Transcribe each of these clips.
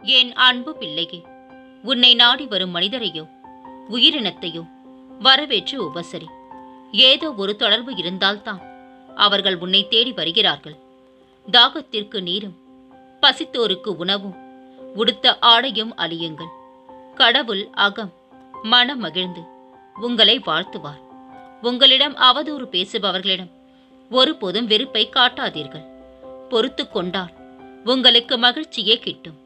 என் அன்பு பிள்ளையே உன்னை நாடி வரும் மனிதரையோ உயிரினத்தையோ வரவேற்று உபசரி ஏதோ ஒரு தொடர்பு இருந்தால்தான் அவர்கள் உன்னை தேடி வருகிறார்கள் தாகத்திற்கு நீரும் பசித்தோருக்கு உணவும் உடுத்த ஆடையும் அழியுங்கள் கடவுள் அகம் மனம் மகிழ்ந்து உங்களை வாழ்த்துவார் உங்களிடம் அவதூறு பேசுபவர்களிடம் ஒருபோதும் வெறுப்பை காட்டாதீர்கள் பொறுத்து கொண்டால் உங்களுக்கு மகிழ்ச்சியே கிட்டும்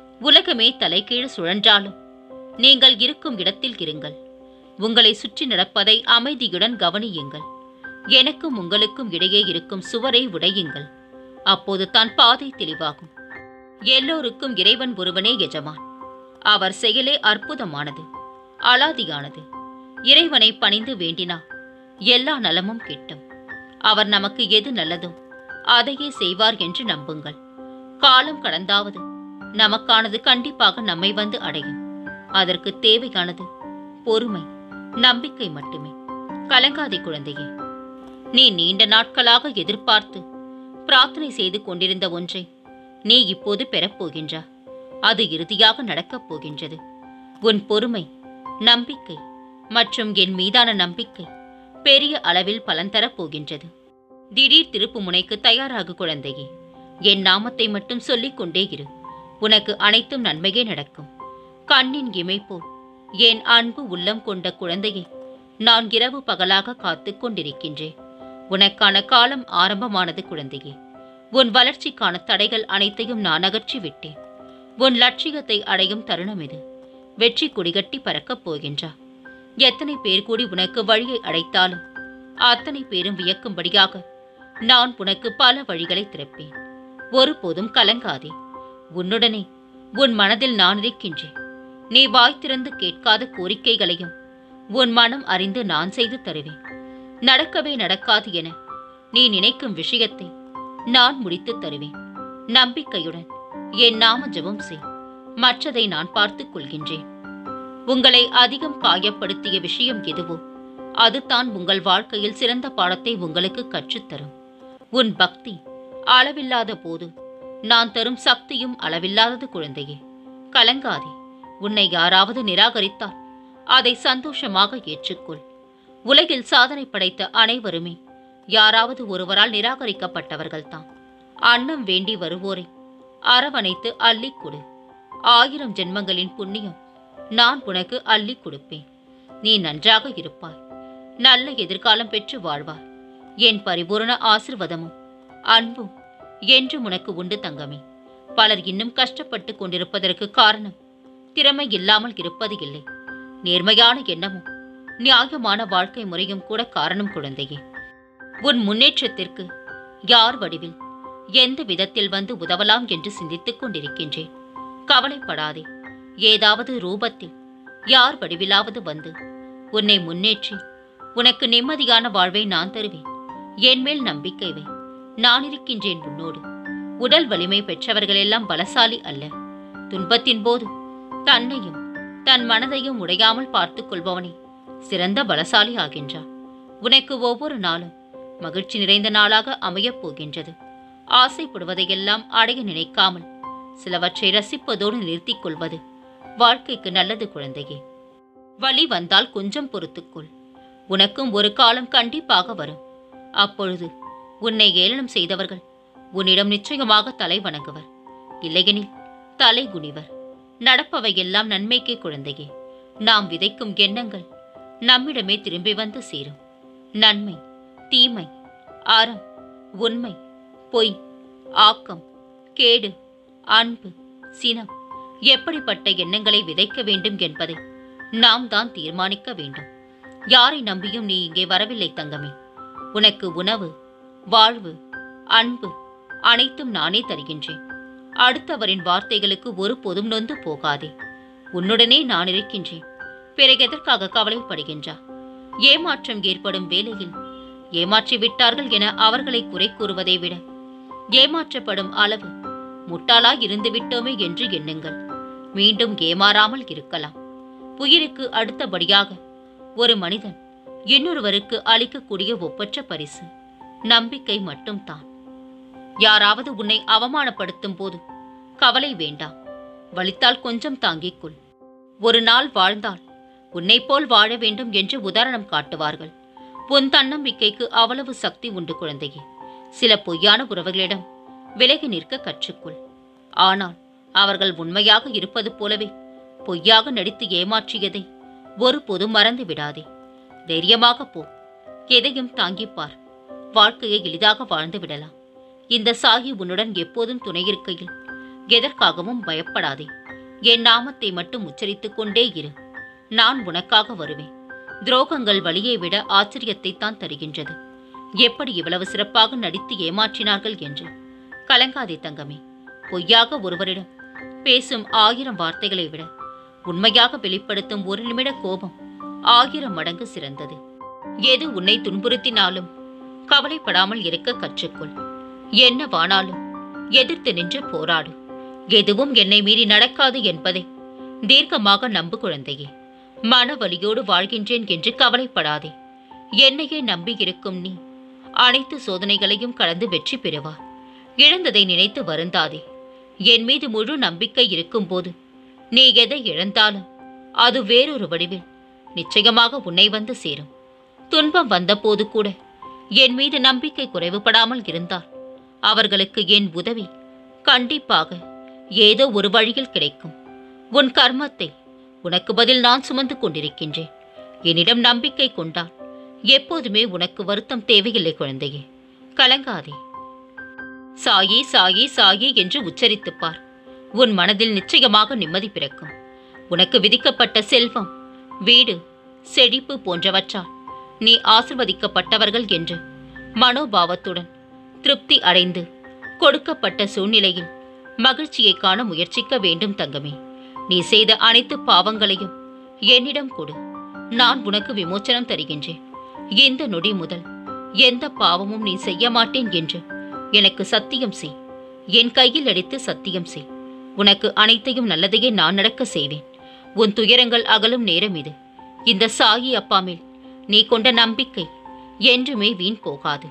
உலகமே தலைகீழ் சுழன்றாலும் நீங்கள் இருக்கும் இடத்தில் இருங்கள் உங்களை சுற்றி நடப்பதை அமைதியுடன் கவனியுங்கள் எனக்கும் உங்களுக்கும் இடையே இருக்கும் சுவரை உடையுங்கள் அப்போது தான் பாதை தெளிவாகும் எல்லோருக்கும் இறைவன் ஒருவனே எஜமான் அவர் செயலே அற்புதமானது அலாதியானது இறைவனை பணிந்து வேண்டினா எல்லா நலமும் கிட்டும் அவர் நமக்கு எது நல்லதோ அதையே செய்வார் என்று நம்புங்கள் காலம் கடந்தாவது நமக்கானது கண்டிப்பாக நம்மை வந்து அடையும் அதற்கு தேவையானது பொறுமை நம்பிக்கை மட்டுமே கலங்காதே குழந்தையே நீ நீண்ட நாட்களாக எதிர்பார்த்து பிரார்த்தனை செய்து கொண்டிருந்த ஒன்றை நீ இப்போது பெறப்போகின்றா அது இறுதியாக நடக்கப் போகின்றது உன் பொறுமை நம்பிக்கை மற்றும் என் மீதான நம்பிக்கை பெரிய அளவில் பலன் தரப் போகின்றது திடீர் திருப்பு முனைக்கு தயாராகு குழந்தையே என் நாமத்தை மட்டும் சொல்லிக் கொண்டே இரு உனக்கு அனைத்தும் நன்மையே நடக்கும் கண்ணின் இமை போல் என் அன்பு உள்ளம் கொண்ட குழந்தையை நான் இரவு பகலாக காத்துக் கொண்டிருக்கின்றேன் உனக்கான காலம் ஆரம்பமானது குழந்தையே உன் வளர்ச்சிக்கான தடைகள் அனைத்தையும் நான் அகற்றி விட்டேன் உன் லட்சியத்தை அடையும் தருணம் இது வெற்றி கொடிகட்டி பறக்கப் போகின்றா எத்தனை பேர் கூடி உனக்கு வழியை அடைத்தாலும் அத்தனை பேரும் வியக்கும்படியாக நான் உனக்கு பல வழிகளை திறப்பேன் ஒருபோதும் கலங்காதே உன்னுடனே உன் மனதில் நான் இருக்கின்றேன் நீ வாய் திறந்து கேட்காத கோரிக்கைகளையும் உன் மனம் அறிந்து நான் செய்து தருவேன் நடக்கவே நடக்காது என நீ நினைக்கும் விஷயத்தை நான் முடித்துத் தருவேன் நம்பிக்கையுடன் என் நாம ஜெபம் செய் மற்றதை நான் பார்த்துக் கொள்கின்றேன் உங்களை அதிகம் காயப்படுத்திய விஷயம் எதுவோ அதுதான் உங்கள் வாழ்க்கையில் சிறந்த பாடத்தை உங்களுக்கு கற்றுத்தரும் உன் பக்தி அளவில்லாத போது நான் தரும் சக்தியும் அளவில்லாதது குழந்தையே கலங்காதே உன்னை யாராவது நிராகரித்தால் அதை சந்தோஷமாக ஏற்றுக்கொள் உலகில் சாதனை படைத்த அனைவருமே யாராவது ஒருவரால் நிராகரிக்கப்பட்டவர்கள்தான் அன்னம் வேண்டி வருவோரை அரவணைத்து அள்ளிக் கொடு ஆயிரம் ஜென்மங்களின் புண்ணியம் நான் உனக்கு அள்ளிக் கொடுப்பேன் நீ நன்றாக இருப்பாய் நல்ல எதிர்காலம் பெற்று வாழ்வாய் என் பரிபூரண ஆசிர்வாதமும் அன்பும் என்றும் உனக்கு உண்டு தங்கமே பலர் இன்னும் கஷ்டப்பட்டு கொண்டிருப்பதற்கு காரணம் திறமை இல்லாமல் இருப்பது இல்லை நேர்மையான எண்ணமும் நியாயமான வாழ்க்கை முறையும் கூட காரணம் குழந்தையே உன் முன்னேற்றத்திற்கு யார் வடிவில் எந்த விதத்தில் வந்து உதவலாம் என்று சிந்தித்துக் கொண்டிருக்கின்றேன் கவலைப்படாதே ஏதாவது ரூபத்தில் யார் வடிவிலாவது வந்து உன்னை முன்னேற்றி உனக்கு நிம்மதியான வாழ்வை நான் தருவேன் என் மேல் நம்பிக்கை வை நான் இருக்கின்றேன் உன்னோடு உடல் வலிமை பெற்றவர்களெல்லாம் பலசாலி அல்ல துன்பத்தின் போது தன்னையும் தன் மனதையும் உடையாமல் பார்த்துக் கொள்பவனே சிறந்த பலசாலி ஆகின்றான் உனக்கு ஒவ்வொரு நாளும் மகிழ்ச்சி நிறைந்த நாளாக அமையப் போகின்றது ஆசைப்படுவதையெல்லாம் அடைய நினைக்காமல் சிலவற்றை ரசிப்பதோடு நிறுத்திக் கொள்வது வாழ்க்கைக்கு நல்லது குழந்தையே வலி வந்தால் கொஞ்சம் பொறுத்துக்கொள் உனக்கும் ஒரு காலம் கண்டிப்பாக வரும் அப்பொழுது உன்னை ஏளனம் செய்தவர்கள் உன்னிடம் நிச்சயமாக தலை வணங்குவர் இல்லையெனில் தலை குனிவர் நடப்பவையெல்லாம் நன்மைக்கே குழந்தையே நாம் விதைக்கும் எண்ணங்கள் நம்மிடமே திரும்பி வந்து சேரும் நன்மை தீமை அறம் உண்மை பொய் ஆக்கம் கேடு அன்பு சினம் எப்படிப்பட்ட எண்ணங்களை விதைக்க வேண்டும் என்பதை நாம் தான் தீர்மானிக்க வேண்டும் யாரை நம்பியும் நீ இங்கே வரவில்லை தங்கமே உனக்கு உணவு வாழ்வு அன்பு அனைத்தும் நானே தருகின்றேன் அடுத்தவரின் வார்த்தைகளுக்கு ஒருபோதும் நொந்து போகாதே உன்னுடனே நான் இருக்கின்றேன் பிறகு எதற்காக கவலைப்படுகின்றா ஏமாற்றம் ஏற்படும் வேளையில் ஏமாற்றி விட்டார்கள் என அவர்களை குறை கூறுவதை விட ஏமாற்றப்படும் அளவு முட்டாளாய் இருந்து விட்டோமே என்று எண்ணுங்கள் மீண்டும் ஏமாறாமல் இருக்கலாம் உயிருக்கு அடுத்தபடியாக ஒரு மனிதன் இன்னொருவருக்கு அளிக்கக்கூடிய ஒப்பற்ற பரிசு நம்பிக்கை மட்டும்தான் யாராவது உன்னை அவமானப்படுத்தும் போது கவலை வேண்டாம் வலித்தால் கொஞ்சம் தாங்கிக் கொள் ஒரு நாள் வாழ்ந்தால் உன்னைப் போல் வாழ வேண்டும் என்று உதாரணம் காட்டுவார்கள் உன் தன்னம்பிக்கைக்கு அவ்வளவு சக்தி உண்டு குழந்தையே சில பொய்யான உறவுகளிடம் விலகி நிற்க கற்றுக்கொள் ஆனால் அவர்கள் உண்மையாக இருப்பது போலவே பொய்யாக நடித்து ஏமாற்றியதை ஒருபோதும் மறந்து விடாதே தைரியமாக போ எதையும் தாங்கிப்பார் வாழ்க்கையை எளிதாக வாழ்ந்து விடலாம் இந்த சாகி உன்னுடன் எப்போதும் துணை இருக்கையில் எதற்காகவும் பயப்படாதே என் நாமத்தை மட்டும் உச்சரித்துக் கொண்டே இரு நான் உனக்காக வருவேன் துரோகங்கள் வழியை விட ஆச்சரியத்தை தான் தருகின்றது எப்படி இவ்வளவு சிறப்பாக நடித்து ஏமாற்றினார்கள் என்று கலங்காதே தங்கமே பொய்யாக ஒருவரிடம் பேசும் ஆயிரம் வார்த்தைகளை விட உண்மையாக வெளிப்படுத்தும் ஒரு நிமிட கோபம் ஆயிரம் மடங்கு சிறந்தது எது உன்னை துன்புறுத்தினாலும் கவலைப்படாமல் இருக்க கற்றுக்கொள் என்னவானாலும் எதிர்த்து நின்று போராடு எதுவும் என்னை மீறி நடக்காது என்பதை தீர்க்கமாக நம்பு குழந்தையே மன வலியோடு வாழ்கின்றேன் என்று கவலைப்படாதே என்னையே நம்பி இருக்கும் நீ அனைத்து சோதனைகளையும் கடந்து வெற்றி பெறுவார் இழந்ததை நினைத்து வருந்தாதே என் மீது முழு நம்பிக்கை இருக்கும்போது நீ எதை இழந்தாலும் அது வேறொரு வடிவில் நிச்சயமாக உன்னை வந்து சேரும் துன்பம் வந்தபோது கூட என் மீது நம்பிக்கை குறைவுபடாமல் இருந்தால் அவர்களுக்கு என் உதவி கண்டிப்பாக ஏதோ ஒரு வழியில் கிடைக்கும் உன் கர்மத்தை உனக்கு பதில் நான் சுமந்து கொண்டிருக்கின்றேன் என்னிடம் நம்பிக்கை கொண்டால் எப்போதுமே உனக்கு வருத்தம் தேவையில்லை குழந்தையே கலங்காதே சாயி சாயி சாயி என்று உச்சரித்துப் பார் உன் மனதில் நிச்சயமாக நிம்மதி பிறக்கும் உனக்கு விதிக்கப்பட்ட செல்வம் வீடு செழிப்பு போன்றவற்றால் நீ ஆசிர்வதிக்கப்பட்டவர்கள் என்று மனோபாவத்துடன் திருப்தி அடைந்து கொடுக்கப்பட்ட சூழ்நிலையில் மகிழ்ச்சியை காண முயற்சிக்க வேண்டும் தங்கமே நீ செய்த அனைத்து பாவங்களையும் என்னிடம் கொடு நான் உனக்கு விமோச்சனம் தருகின்றேன் இந்த நொடி முதல் எந்த பாவமும் நீ செய்ய மாட்டேன் என்று எனக்கு சத்தியம் செய் என் கையில் அடித்து சத்தியம் செய் உனக்கு அனைத்தையும் நல்லதையே நான் நடக்க செய்வேன் உன் துயரங்கள் அகலும் நேரம் இது இந்த சாயி அப்பா மேல் நீ கொண்ட நம்பிக்கை என்றுமே வீண் போகாது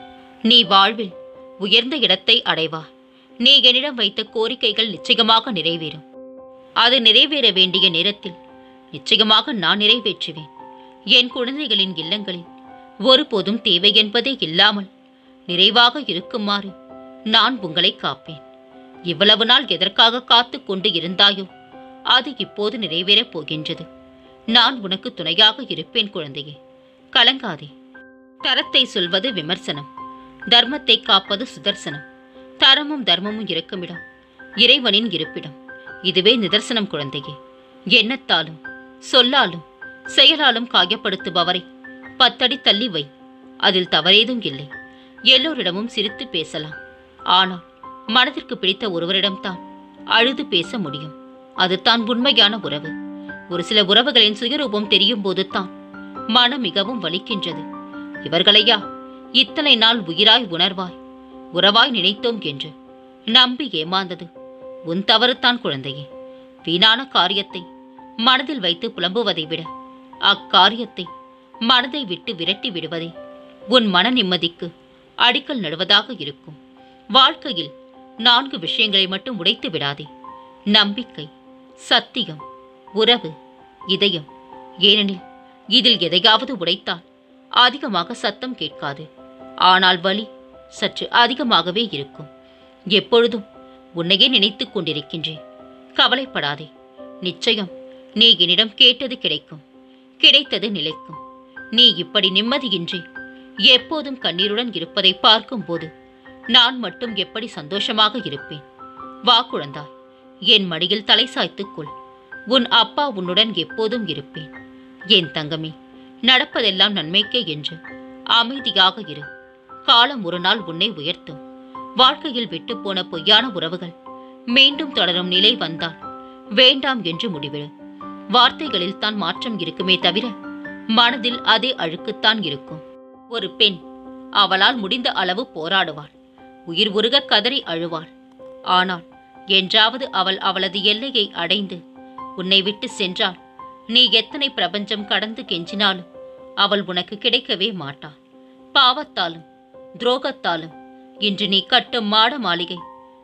நீ வாழ்வில் உயர்ந்த இடத்தை அடைவாய் நீ என்னிடம் வைத்த கோரிக்கைகள் நிச்சயமாக நிறைவேறும் அது நிறைவேற வேண்டிய நேரத்தில் நிச்சயமாக நான் நிறைவேற்றுவேன் என் குழந்தைகளின் இல்லங்களில் ஒருபோதும் தேவை என்பதே இல்லாமல் நிறைவாக இருக்குமாறு நான் உங்களை காப்பேன் இவ்வளவு நாள் எதற்காக காத்து கொண்டு இருந்தாயோ அது இப்போது நிறைவேறப் போகின்றது நான் உனக்கு துணையாக இருப்பேன் குழந்தையே கலங்காதே தரத்தை சொல்வது விமர்சனம் தர்மத்தை காப்பது சுதர்சனம் தரமும் தர்மமும் இருக்குமிடம் இறைவனின் இருப்பிடம் இதுவே நிதர்சனம் குழந்தையே எண்ணத்தாலும் சொல்லாலும் செயலாலும் காயப்படுத்துபவரை பத்தடி தள்ளி வை அதில் தவறேதும் இல்லை எல்லோரிடமும் சிரித்து பேசலாம் ஆனால் மனதிற்கு பிடித்த ஒருவரிடம்தான் அழுது பேச முடியும் அதுதான் உண்மையான உறவு ஒரு சில உறவுகளின் சுயரூபம் தெரியும் போதுதான் மனம் மிகவும் வலிக்கின்றது இவர்களையா இத்தனை நாள் உயிராய் உணர்வாய் உறவாய் நினைத்தோம் என்று நம்பி ஏமாந்தது உன் தவறுதான் குழந்தையே வீணான காரியத்தை மனதில் வைத்து புலம்புவதை விட அக்காரியத்தை மனதை விட்டு விரட்டி விடுவதே உன் மன நிம்மதிக்கு அடிக்கல் நடுவதாக இருக்கும் வாழ்க்கையில் நான்கு விஷயங்களை மட்டும் உடைத்து விடாதே நம்பிக்கை சத்தியம் உறவு இதயம் ஏனெனில் இதில் எதையாவது உடைத்தால் அதிகமாக சத்தம் கேட்காது ஆனால் வலி சற்று அதிகமாகவே இருக்கும் எப்பொழுதும் உன்னையே நினைத்துக் கொண்டிருக்கின்றேன் கவலைப்படாதே நிச்சயம் நீ என்னிடம் கேட்டது கிடைக்கும் கிடைத்தது நிலைக்கும் நீ இப்படி நிம்மதியின்றி எப்போதும் கண்ணீருடன் இருப்பதை பார்க்கும்போது நான் மட்டும் எப்படி சந்தோஷமாக இருப்பேன் வா குழந்தாய் என் மடியில் தலை சாய்த்துக் கொள் உன் அப்பா உன்னுடன் எப்போதும் இருப்பேன் என் தங்கமே நடப்பதெல்லாம் நன்மைக்கே என்று அமைதியாக இரு காலம் ஒரு நாள் உன்னை உயர்த்தும் வாழ்க்கையில் விட்டுப்போன பொய்யான உறவுகள் மீண்டும் தொடரும் நிலை வந்தால் வேண்டாம் என்று முடிவிடு வார்த்தைகளில் தான் மாற்றம் இருக்குமே தவிர மனதில் அதே அழுக்குத்தான் இருக்கும் ஒரு பெண் அவளால் முடிந்த அளவு போராடுவாள் உயிர் உருக கதறி அழுவாள் ஆனால் என்றாவது அவள் அவளது எல்லையை அடைந்து உன்னை விட்டு சென்றாள் நீ எத்தனை பிரபஞ்சம் கடந்து கெஞ்சினாலும் அவள் உனக்கு கிடைக்கவே மாட்டாள் பாவத்தாலும் துரோகத்தாலும் இன்று நீ கட்டும் மாட மாளிகை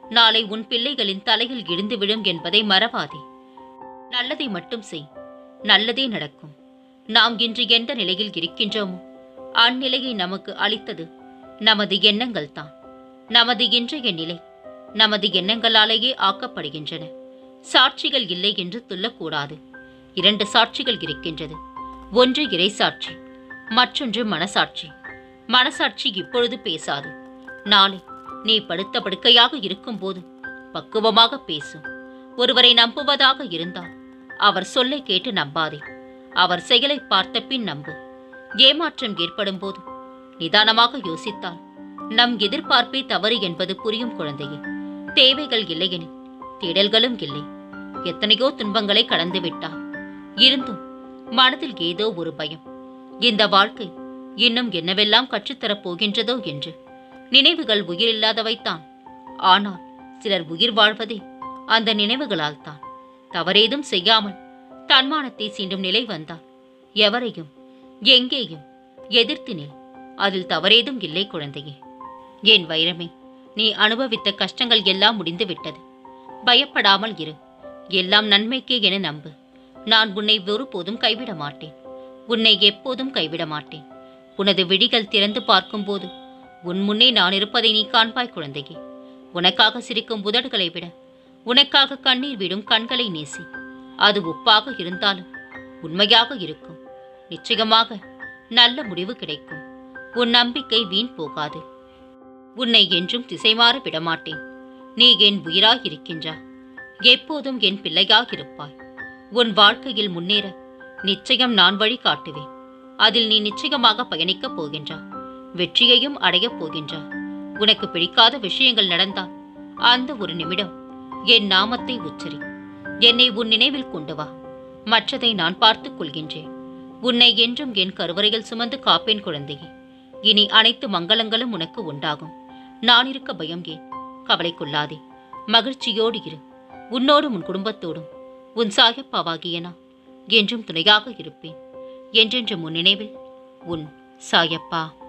நாளை உன் பிள்ளைகளின் தலையில் இடிந்து விழும் என்பதை மறவாதே நல்லதை மட்டும் செய் நல்லதே நடக்கும் நாம் இன்று எந்த நிலையில் இருக்கின்றோமோ அந்நிலையை நமக்கு அளித்தது நமது எண்ணங்கள் தான் நமது இன்றைய நிலை நமது எண்ணங்களாலேயே ஆக்கப்படுகின்றன சாட்சிகள் இல்லை என்று சொல்லக்கூடாது இரண்டு சாட்சிகள் இருக்கின்றது ஒன்று இறைசாட்சி மற்றொன்று மனசாட்சி மனசாட்சி இப்பொழுது பேசாது நாளை நீ படுத்த படுக்கையாக இருக்கும்போது பக்குவமாக பேசும் ஒருவரை நம்புவதாக இருந்தால் அவர் சொல்லை கேட்டு நம்பாதே அவர் செயலை பார்த்த பின் நம்பு ஏமாற்றம் ஏற்படும் போது நிதானமாக யோசித்தால் நம் எதிர்பார்ப்பே தவறு என்பது புரியும் குழந்தையே தேவைகள் இல்லையெனில் தேடல்களும் இல்லை எத்தனையோ துன்பங்களை கடந்து விட்டார் இருந்தும் மனதில் ஏதோ ஒரு பயம் இந்த வாழ்க்கை இன்னும் என்னவெல்லாம் கற்றுத்தரப் போகின்றதோ என்று நினைவுகள் உயிரில்லாதவைத்தான் ஆனால் சிலர் உயிர் வாழ்வதே அந்த நினைவுகளால் தான் தவறேதும் செய்யாமல் தன்மானத்தை சீண்டும் நிலை வந்தால் எவரையும் எங்கேயும் எதிர்த்து நில் அதில் தவறேதும் இல்லை குழந்தையே என் வைரமே நீ அனுபவித்த கஷ்டங்கள் எல்லாம் முடிந்து விட்டது பயப்படாமல் இரு எல்லாம் நன்மைக்கே என நம்பு நான் உன்னை ஒருபோதும் கைவிட மாட்டேன் உன்னை எப்போதும் கைவிட மாட்டேன் உனது விழிகள் திறந்து பார்க்கும்போது உன் முன்னே நான் இருப்பதை நீ காண்பாய் குழந்தையே உனக்காக சிரிக்கும் உதடுகளை விட உனக்காக கண்ணீர் விடும் கண்களை நேசி அது உப்பாக இருந்தாலும் உண்மையாக இருக்கும் நிச்சயமாக நல்ல முடிவு கிடைக்கும் உன் நம்பிக்கை வீண் போகாது உன்னை என்றும் திசைமாற விடமாட்டேன் நீ என் உயிராய் இருக்கின்றா எப்போதும் என் பிள்ளையாக இருப்பாய் உன் வாழ்க்கையில் முன்னேற நிச்சயம் நான் வழி காட்டுவேன் அதில் நீ நிச்சயமாக பயணிக்கப் போகின்றா வெற்றியையும் அடையப் போகின்றா உனக்கு பிடிக்காத விஷயங்கள் நடந்தால் அந்த ஒரு நிமிடம் என் நாமத்தை உச்சரி என்னை உன் நினைவில் கொண்டு வா மற்றதை நான் பார்த்துக் கொள்கின்றேன் உன்னை என்றும் என் கருவறையில் சுமந்து காப்பேன் குழந்தையே இனி அனைத்து மங்களங்களும் உனக்கு உண்டாகும் நான் இருக்க பயம் ஏன் கவலை கொள்ளாதே மகிழ்ச்சியோடு இரு உன்னோடும் உன் குடும்பத்தோடும் உன் சாயப்பாவாகிய நான் என்றும் துணையாக இருப்பேன் என்றென்றும் உன் நினைவில் உன் சாயப்பா